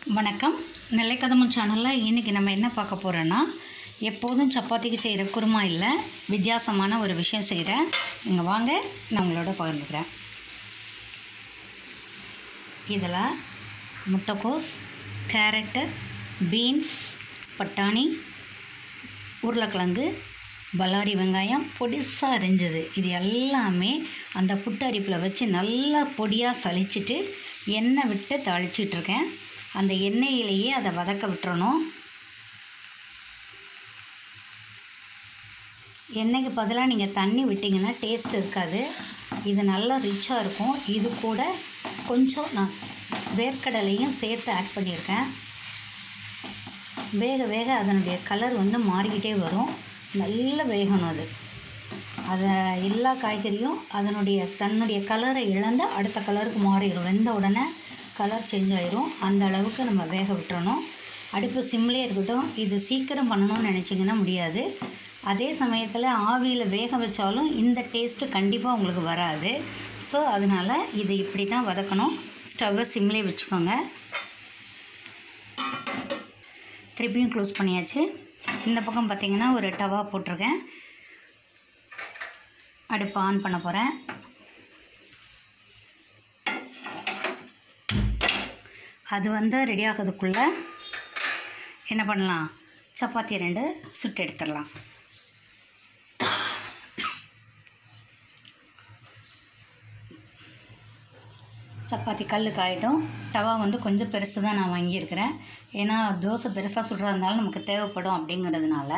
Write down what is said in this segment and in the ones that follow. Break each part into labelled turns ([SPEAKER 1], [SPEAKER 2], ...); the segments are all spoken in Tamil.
[SPEAKER 1] வணக்கம் நெல்லைக்கதமம் சேனலில் இன்றைக்கி நம்ம என்ன பார்க்க போகிறோன்னா எப்போதும் சப்பாத்திக்கு செய்கிற குருமா இல்லை வித்தியாசமான ஒரு விஷயம் செய்கிறேன் இங்கே வாங்க நான் உங்களோட பகிர்ந்துக்கிறேன் இதில் முட்டைக்கோஸ் கேரட்டு பீன்ஸ் பட்டாணி உருளைக்கிழங்கு பல்லாரி வெங்காயம் பொடிசாக அரிஞ்சது இது எல்லாமே அந்த புட்டரிப்பில் வச்சு நல்லா பொடியாக சலிச்சிட்டு எண்ணெய் விட்டு தாளிச்சிட்ருக்கேன் அந்த எண்ணெயிலேயே அதை வதக்க விட்டுறணும் எண்ணெய்க்கு பதிலாக நீங்கள் தண்ணி விட்டிங்கன்னா டேஸ்ட் இருக்காது இது நல்லா ரிச்சாக இருக்கும் இது கூட கொஞ்சம் நான் வேர்க்கடலையும் சேர்த்து ஆட் பண்ணியிருக்கேன் வேக வேக அதனுடைய கலர் வந்து மாறிக்கிட்டே வரும் நல்ல வேகணும் அது அதை எல்லா காய்கறியும் அதனுடைய தன்னுடைய கலரை இழந்து அடுத்த கலருக்கு மாறிடும் வெந்த உடனே கலர் சேஞ்ச் ஆயிரும் அந்த அளவுக்கு நம்ம வேக விட்டுறணும் அடுப்பு சிம்லேயே இருக்கட்டும் இது சீக்கிரம் பண்ணணும்னு நினச்சிங்கன்னா முடியாது அதே சமயத்தில் ஆவியில் வேக வச்சாலும் இந்த டேஸ்ட்டு கண்டிப்பாக உங்களுக்கு வராது ஸோ அதனால் இது இப்படி தான் வதக்கணும் ஸ்டவ்வை சிம்லேயே வச்சுக்கோங்க திருப்பியும் க்ளோஸ் பண்ணியாச்சு இந்த பக்கம் பார்த்திங்கன்னா ஒரு டவா போட்டிருக்கேன் அடுப்பு ஆன் பண்ண போகிறேன் அது வந்து ரெடி ஆகிறதுக்குள்ளே என்ன பண்ணலாம் சப்பாத்தி ரெண்டு சுட்டு எடுத்துடலாம் சப்பாத்தி கல் காயிட்டும் டவா வந்து கொஞ்சம் பெருசு தான் நான் வாங்கியிருக்கிறேன் ஏன்னா தோசை பெருசாக சுடுறதா இருந்தாலும் நமக்கு தேவைப்படும் அப்படிங்கிறதுனால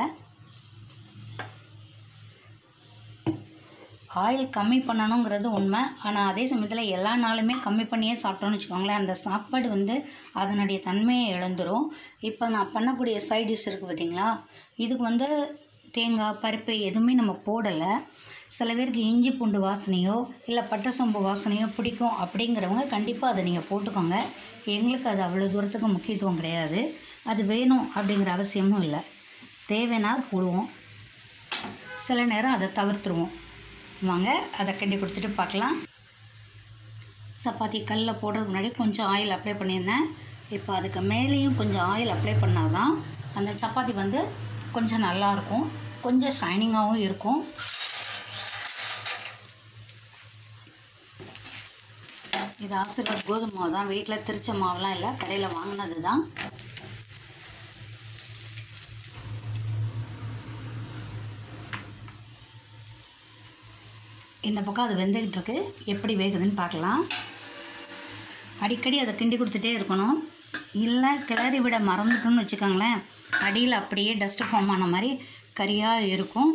[SPEAKER 1] ஆயில் கம்மி பண்ணணுங்கிறது உண்மை ஆனால் அதே சமயத்தில் எல்லா நாளுமே கம்மி பண்ணியே சாப்பிட்டோன்னு வச்சுக்கோங்களேன் அந்த சாப்பாடு வந்து அதனுடைய தன்மையை இழந்துரும் இப்போ நான் பண்ணக்கூடிய சைட் டிஷ் இருக்குது பார்த்தீங்களா இதுக்கு வந்து தேங்காய் பருப்பு எதுவுமே நம்ம போடலை சில பேருக்கு இஞ்சி பூண்டு வாசனையோ இல்லை பட்டை சோம்பு வாசனையோ பிடிக்கும் அப்படிங்கிறவங்க கண்டிப்பாக அதை நீங்கள் போட்டுக்கோங்க எங்களுக்கு அது அவ்வளோ தூரத்துக்கு முக்கியத்துவம் கிடையாது அது வேணும் அப்படிங்கிற அவசியமும் இல்லை தேவைன்னா போடுவோம் சில நேரம் அதை தவிர்த்துருவோம் வாங்க அதை கிண்டி கொடுத்துட்டு பார்க்கலாம் சப்பாத்தி கல்லில் போடுறதுக்கு முன்னாடி கொஞ்சம் ஆயில் அப்ளை பண்ணியிருந்தேன் இப்போ அதுக்கு மேலேயும் கொஞ்சம் ஆயில் அப்ளை பண்ணால் தான் அந்த சப்பாத்தி வந்து கொஞ்சம் நல்லாயிருக்கும் கொஞ்சம் ஷைனிங்காகவும் இருக்கும் இது ஆசீர்வாத் கோதுமை மாவு தான் வீட்டில் திரிச்ச மாவுலாம் இல்லை கடையில் வாங்கினது தான் இந்த பக்கம் அது வெந்துக்கிட்டு இருக்கு எப்படி வேகுதுன்னு பார்க்கலாம் அடிக்கடி அதை கிண்டி கொடுத்துட்டே இருக்கணும் இல்லை கிளறி விட மறந்துட்டோம்னு வச்சுக்கோங்களேன் அடியில் அப்படியே டஸ்ட் ஃபார்ம் ஆன மாதிரி கறியாக இருக்கும்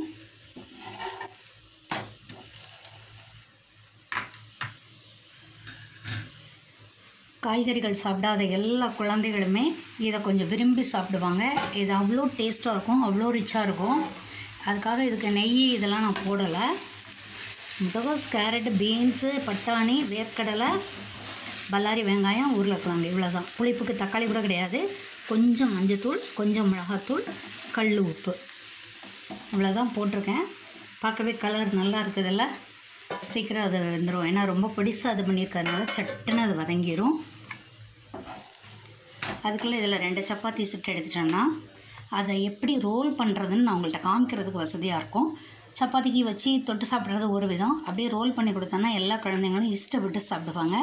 [SPEAKER 1] காய்கறிகள் சாப்பிடாத எல்லா குழந்தைகளுமே இதை கொஞ்சம் விரும்பி சாப்பிடுவாங்க இது அவ்வளோ டேஸ்ட்டாக இருக்கும் அவ்வளோ ரிச்சாக இருக்கும் அதுக்காக இதுக்கு நெய் இதெல்லாம் நான் போடலை முட்டைகோஸ் கேரட்டு பீன்ஸு பட்டாணி வேர்க்கடலை பல்லாரி வெங்காயம் உருளைக்கிழங்கு இவ்வளோ தான் புளிப்புக்கு தக்காளி கூட கிடையாது கொஞ்சம் மஞ்சத்தூள் கொஞ்சம் மிளகாத்தூள் கல் உப்பு இவ்வளோதான் போட்டிருக்கேன் பார்க்கவே கலர் நல்லா இருக்குதுல்ல சீக்கிரம் அது வந்துடும் ஏன்னா ரொம்ப பொடிசாக அது பண்ணியிருக்கிறதுனால சட்டுன்னு அது வதங்கிடும் அதுக்குள்ளே இதில் ரெண்டு சப்பாத்தி சுட்டு எடுத்துட்டோன்னா அதை எப்படி ரோல் பண்ணுறதுன்னு நான் உங்கள்கிட்ட காமிக்கிறதுக்கு வசதியாக இருக்கும் சப்பாத்திக்கு வச்சு தொட்டு சாப்பிட்றது ஒரு விதம் அப்படியே ரோல் பண்ணி கொடுத்தோன்னா எல்லா குழந்தைங்களும் இஷ்டப்பட்டு சாப்பிடுவாங்க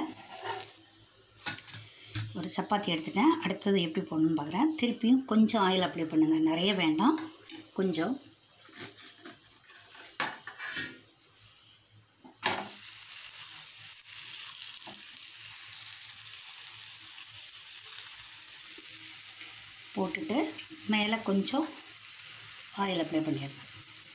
[SPEAKER 1] ஒரு சப்பாத்தி எடுத்துட்டேன் அடுத்தது எப்படி போடணும்னு பார்க்குறேன் திருப்பியும் கொஞ்சம் ஆயில் அப்ளை பண்ணுங்கள் நிறைய வேண்டாம் கொஞ்சம் போட்டுட்டு மேலே கொஞ்சம் ஆயில் அப்ளை பண்ணிடுறேன்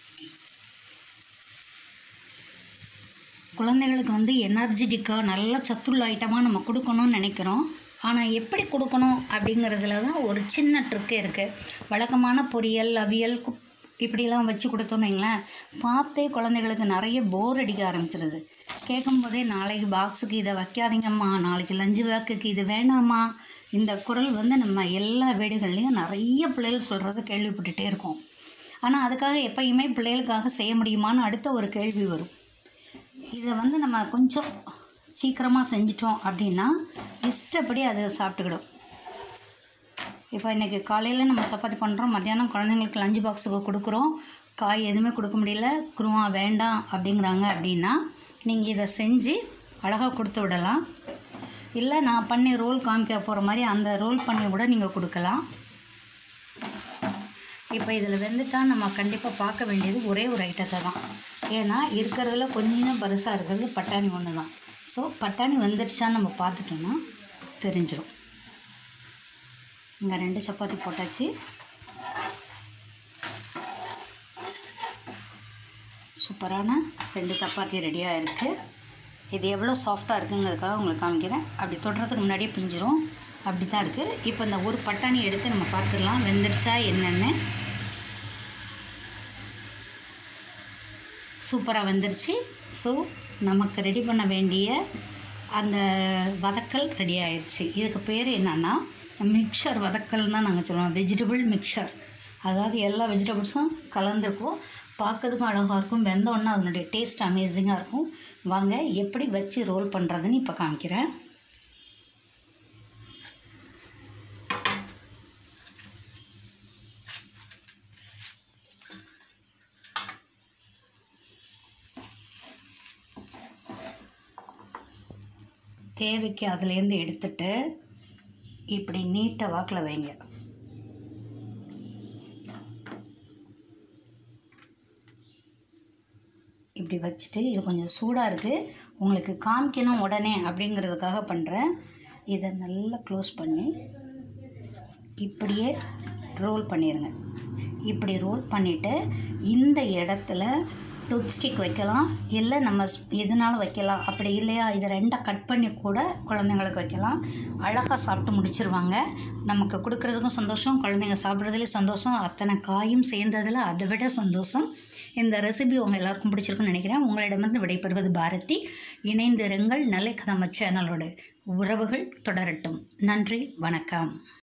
[SPEAKER 1] குழந்தைகளுக்கு வந்து எனர்ஜெட்டிக்காக நல்ல சத்துள்ள ஐட்டமாக நம்ம கொடுக்கணும்னு நினைக்கிறோம் ஆனால் எப்படி கொடுக்கணும் அப்படிங்கிறதுல தான் ஒரு சின்ன ட்ரிக்கே இருக்குது வழக்கமான பொரியல் அவியல் குப் இப்படிலாம் வச்சு கொடுத்தோன்னு வைங்களேன் பார்த்தே குழந்தைகளுக்கு நிறைய போர் அடிக்க ஆரம்பிச்சிருது கேட்கும்போதே நாளைக்கு பாக்ஸுக்கு இதை வைக்காதீங்கம்மா நாளைக்கு லஞ்சு பேக்குக்கு இது வேணாமா இந்த குரல் வந்து நம்ம எல்லா வீடுகள்லேயும் நிறைய பிள்ளைகள் சொல்கிறத கேள்விப்பட்டுகிட்டே இருக்கோம் ஆனால் அதுக்காக எப்பயுமே பிள்ளைகளுக்காக செய்ய முடியுமான்னு அடுத்த ஒரு கேள்வி வரும் இதை வந்து நம்ம கொஞ்சம் சீக்கிரமாக செஞ்சிட்டோம் அப்படின்னா இஷ்டப்படி அதை சாப்பிட்டுக்கிடும் இப்போ இன்றைக்கி காலையில் நம்ம சப்பாத்தி பண்ணுறோம் மத்தியானம் குழந்தைங்களுக்கு லஞ்ச் பாக்ஸுக்கு கொடுக்குறோம் காய் எதுவுமே கொடுக்க முடியல குருமா வேண்டாம் அப்படிங்கிறாங்க அப்படின்னா நீங்கள் இதை செஞ்சு அழகாக கொடுத்து விடலாம் இல்லை நான் பண்ணி ரோல் காமிக்க போகிற மாதிரி அந்த ரோல் பண்ணி கூட நீங்கள் கொடுக்கலாம் இப்போ இதில் வெந்துட்டா நம்ம கண்டிப்பாக பார்க்க வேண்டியது ஒரே ஒரு ஐட்டத்தை தான் ஏன்னா இருக்கிறதுல கொஞ்சம் பருசாக இருக்கிறது பட்டாணி ஒன்று தான் ஸோ பட்டாணி வந்துடுச்சான்னு நம்ம பார்த்துட்டோன்னா தெரிஞ்சிடும் இங்கே ரெண்டு சப்பாத்தி போட்டாச்சு சூப்பரான ரெண்டு சப்பாத்தி ரெடியாக இருக்குது இது எவ்வளோ சாஃப்டாக இருக்குங்கிறதுக்காக உங்களுக்கு காமிக்கிறேன் அப்படி தொடுறதுக்கு முன்னாடியே பிஞ்சிரும் அப்படி தான் இருக்குது இப்போ இந்த ஒரு பட்டாணி எடுத்து நம்ம பார்த்துடலாம் வெந்துருச்சா என்னென்னு சூப்பராக வந்துருச்சு ஸோ நமக்கு ரெடி பண்ண வேண்டிய அந்த வதக்கல் ரெடி ஆயிடுச்சு இதுக்கு பேர் என்னன்னா மிக்சர் வதக்கல் தான் நாங்கள் சொல்லுவோம் வெஜிடபிள் மிக்சர் அதாவது எல்லா வெஜிடபிள்ஸும் கலந்துருக்கும் பார்க்கறதுக்கும் அழகாக இருக்கும் வெந்தோடனே அதனுடைய டேஸ்ட் அமேசிங்காக இருக்கும் வாங்க எப்படி வச்சு ரோல் பண்ணுறதுன்னு இப்போ காமிக்கிறேன் தேவைக்கு அதுலேருந்து எடுத்துட்டு இப்படி நீட்டை வாக்கில் வைங்க இப்படி வச்சுட்டு இது கொஞ்சம் சூடாக இருக்குது உங்களுக்கு காமிக்கணும் உடனே அப்படிங்கிறதுக்காக பண்ணுறேன் இதை நல்லா க்ளோஸ் பண்ணி இப்படியே ரோல் பண்ணிடுங்க இப்படி ரோல் பண்ணிவிட்டு இந்த இடத்துல டூத் ஸ்டிக் வைக்கலாம் இல்லை நம்ம ஸ்- எதுனாலும் வைக்கலாம் அப்படி இல்லையா இதை ரெண்டாக கட் பண்ணி கூட குழந்தைங்களுக்கு வைக்கலாம் அழகாக சாப்பிட்டு முடிச்சிருவாங்க நமக்கு கொடுக்குறதுக்கும் சந்தோஷம் குழந்தைங்க சாப்பிட்றதுலேயும் சந்தோஷம் அத்தனை காயும் சேர்ந்ததில் அதை விட சந்தோஷம் இந்த ரெசிபி உங்கள் எல்லாருக்கும் பிடிச்சிருக்குன்னு நினைக்கிறேன் உங்களிடமிருந்து விடைபெறுவது பாரதி இணைந்திருங்கள் நல்ல கதம சேனலோடு உறவுகள் தொடரட்டும் நன்றி வணக்கம்